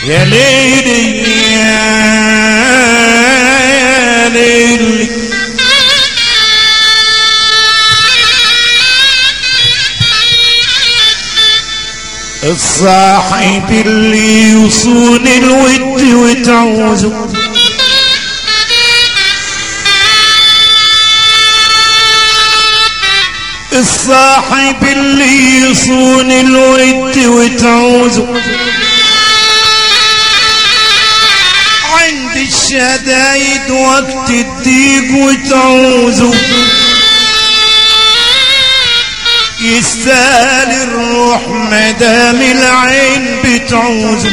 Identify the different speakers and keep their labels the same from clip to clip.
Speaker 1: يا ليلي يا ليلي الصاحب اللي يصون الود وتعوزه الصاحب اللي يصون الود وتعوزه عند الشدايد وقت الضيق وتعوزه يستاهل الروح مدام العين بتعوزه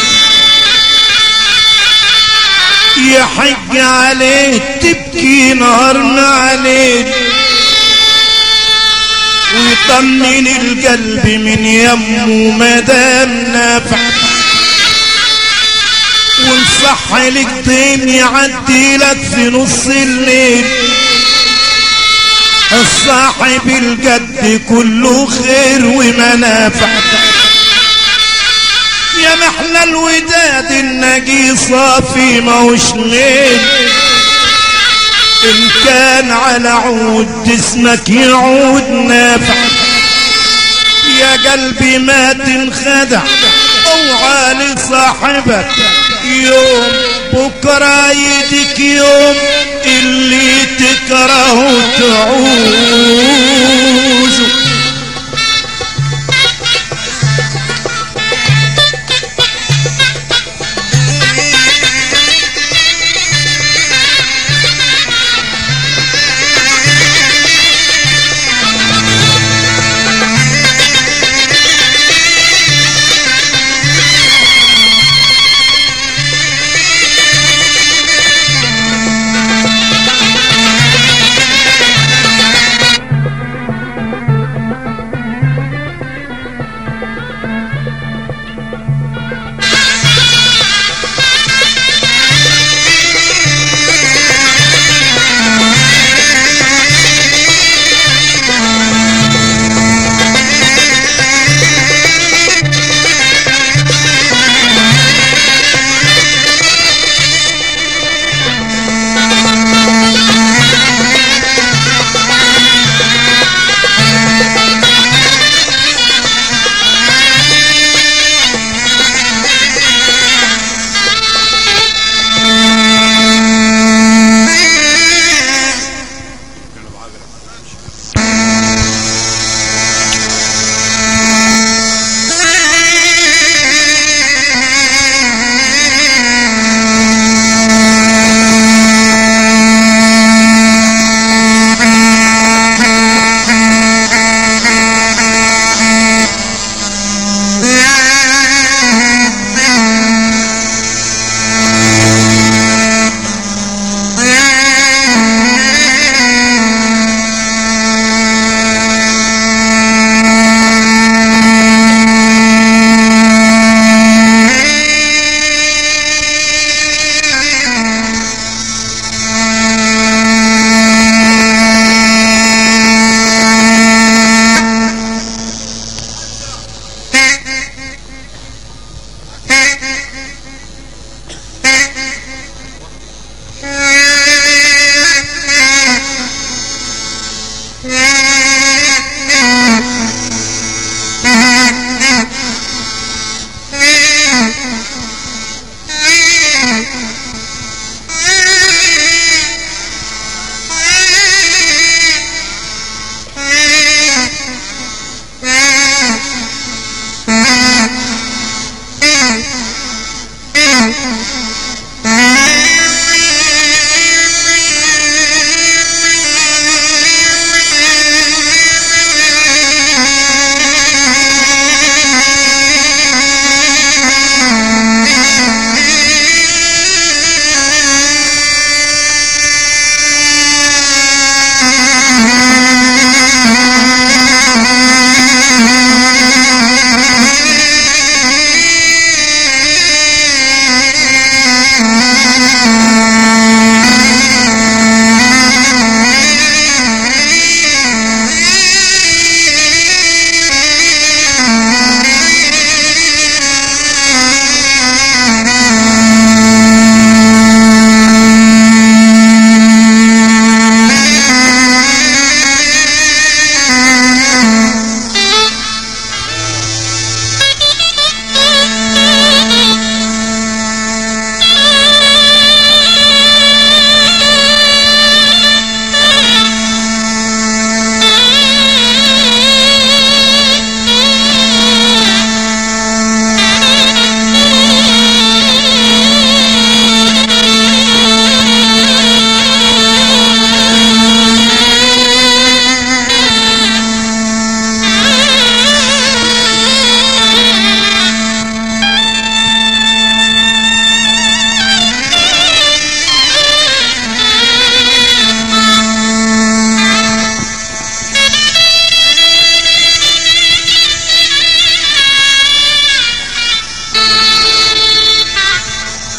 Speaker 1: يحج عليه تبكي نهارنا عليه ويطمن القلب من يمه مدام نافع ونصح لك طين يعدي لك في نص الليل الصاحب الجد كله خير ومنافع يا محلى الوداد النجي صافي موش ليل ان كان على عود جسمك يعود نافع يا قلبي ما تنخدع اوعى لصاحبك يوم بكرة يدك يوم اللي تكره تعوزه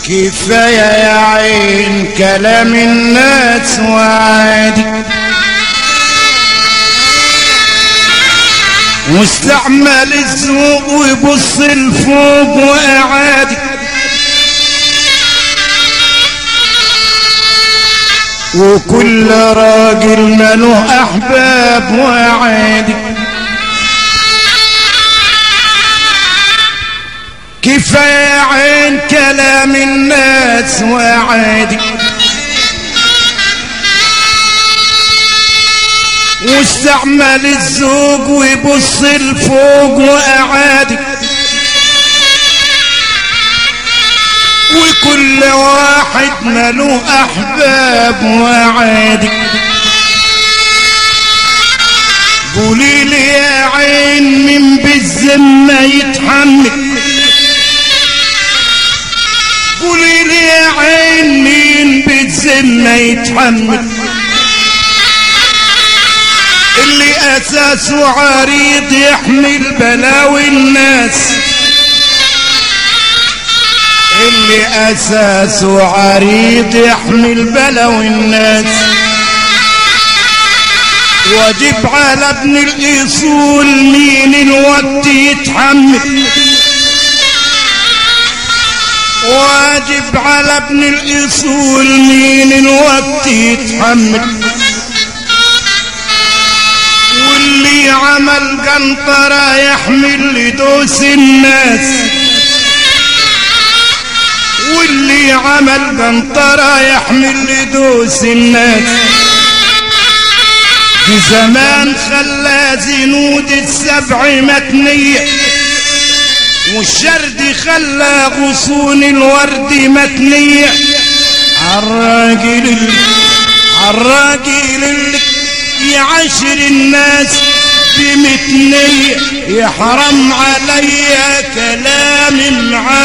Speaker 2: كفاية يا عين كلام الناس وعادي واستعمل الذوق ويبص لفوق وأعادي وكل راجل ماله أحباب وعادي كفاية عين كلام الناس وعادي واستعمل الزوج ويبص لفوق وأعادي وكل واحد ماله أحباب وعادي قولي لي يا عين من بالذمة يتحمل قولي لي يا عين مين بالذمة يتحمل اللي أساسه عريض يحمل بلاوي الناس اللي أساسه عريض يحمل بلاوي الناس واجب على ابن الأصول مين الوقت يتحمل واجب على ابن الأصول مين الوقت يتحمل واللي عمل قنطرة يحمل لدوس الناس واللي عمل قنطرة يحمل لدوس الناس في زمان خلى زنود السبع متنية والشرد خلى غصون الورد متنية عالراجل اللي عالراجل اللي يعشر الناس بمتنية يحرم عليا كلام معاه